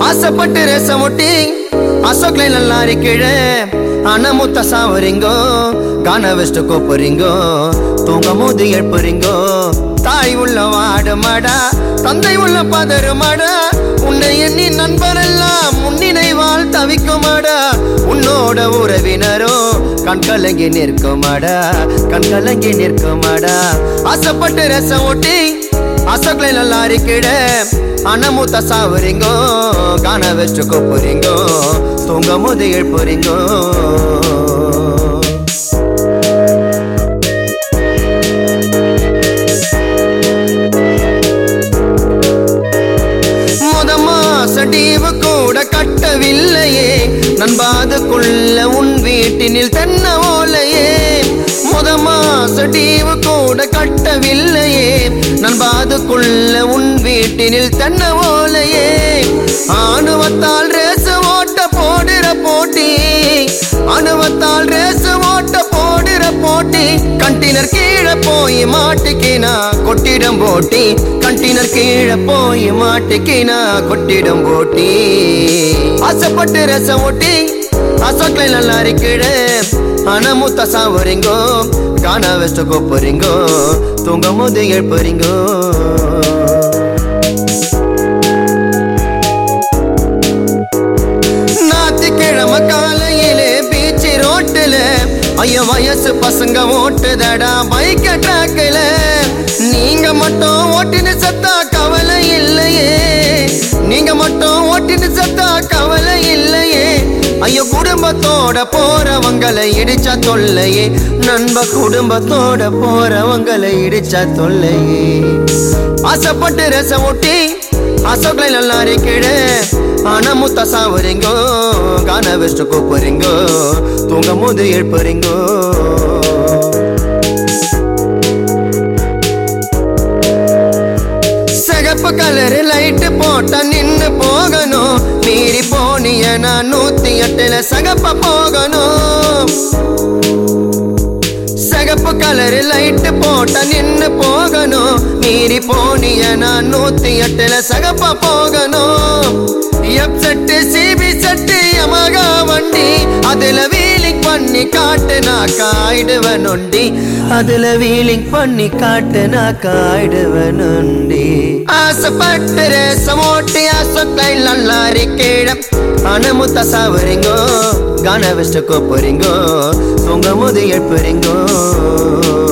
ஆசைப்பட்டு ரசமுட்டி அசோக்லை நல்லா இருக்கீழே அனமுத்த சாவரிங்கோ காண வெஸ்ட் கோப்பரிங்கோ தூங்கும் போது எழுப்புறீங்கோ தாய் உள்ள வாடுமாடா தந்தை உள்ள பதறுமாடா உன்னை எண்ணி நண்பரெல்லாம் முன்னினைவால் தவிக்குமாடா உன்னோட உறவினரோ கண் கலங்கி நிற்குமாடா கண் கலங்கி நிற்குமாடா ஆசைப்பட்டு ரசம் ஓட்டி அசோக்லை நல்லா இருக்கிட அனமுத்த சாவுறீங்கோ காண வச்சு கூப்புறீங்கோ தூங்கும் போது எழுப்புறீங்கோ முத மாச டீவு கூட கட்டவில்லையே நண்பாதுக்குள்ள உன் வீட்டினில் தென்ன ஓலையே முத மாச டீவு கூட கட்டவில்லையே நண்பாதுக்குள்ள உன் வீட்டினில் தென்ன ஓலையே ஆணுவத்தால் ரேசு ஓட்ட போடுற போட்டி அணுவத்தால் ரேசு ஓட்ட போடுற போட்டி கண்டினர் கீழே போய் மாட்டிக்கினா கொட்டிடம் போட்டி கண்டினர் கீழே போய் மாட்டிக்கினா கொட்டிடம் போட்டி ஆசைப்பட்டு ரசம் ஓட்டி அசோக்லை நல்லா இருக்கீடு அனமுத்த சாவரிங்கோ காண வெஸ்ட் கோப்பரிங்கோ தூங்கும் போது எழுப்புறீங்கோ ஞாயிற்றுக்கிழமை காலையிலே பீச்சு ரோட்டுல ஐயோ வயசு பசங்க ஓட்டுதடா பைக்க ட்ராக்கில நீங்க மட்டும் ஓட்டின்னு சத்தா கவலை இல்லையே நீங்க மட்டும் ஓட்டின்னு சத்தா கவலை இல்லையே ஐயோ குடும்பத்தோட போறவங்களை இடிச்சா தொல்லையே நண்ப குடும்பத்தோட போறவங்களை இடிச்சா தொல்லையே ஆசைப்பட்டு ரசம் ஒட்டி அசோக்லை நல்லா இருக்கீடு அனமுத்த சாவுறீங்கோ காண வெஸ்ட் கூப்புறீங்கோ தூங்கும் போது எழுப்புறீங்கோ சிகப்பு கலர் லைட் போட்ட நின்னு போகணும் மீறி போனிய நான் நூத்தி எட்டுல சகப்ப போகணும் சிகப்பு கலர் லைட் போட்ட நின்னு போகணும் மீறி போனிய நான் நூத்தி எட்டுல சகப்ப போகணும் எப் செட்டு சிபி செட்டு யமகா வண்டி அதுல வீலிங் பண்ணி காட்டு நான் காயிடுவன் உண்டி அதுல வீலிங் பண்ணி காட்டு நான் காயிடுவன் உண்டி ஆசைப்பட்டு ரேசம் ஓட்டி ஆசை நல்லா இருக்கீழம் அனமுத்த சாவரிங்கோ காண வெஸ்ட் கோப்புறீங்கோ தூங்கும் போது எழுப்புறீங்கோ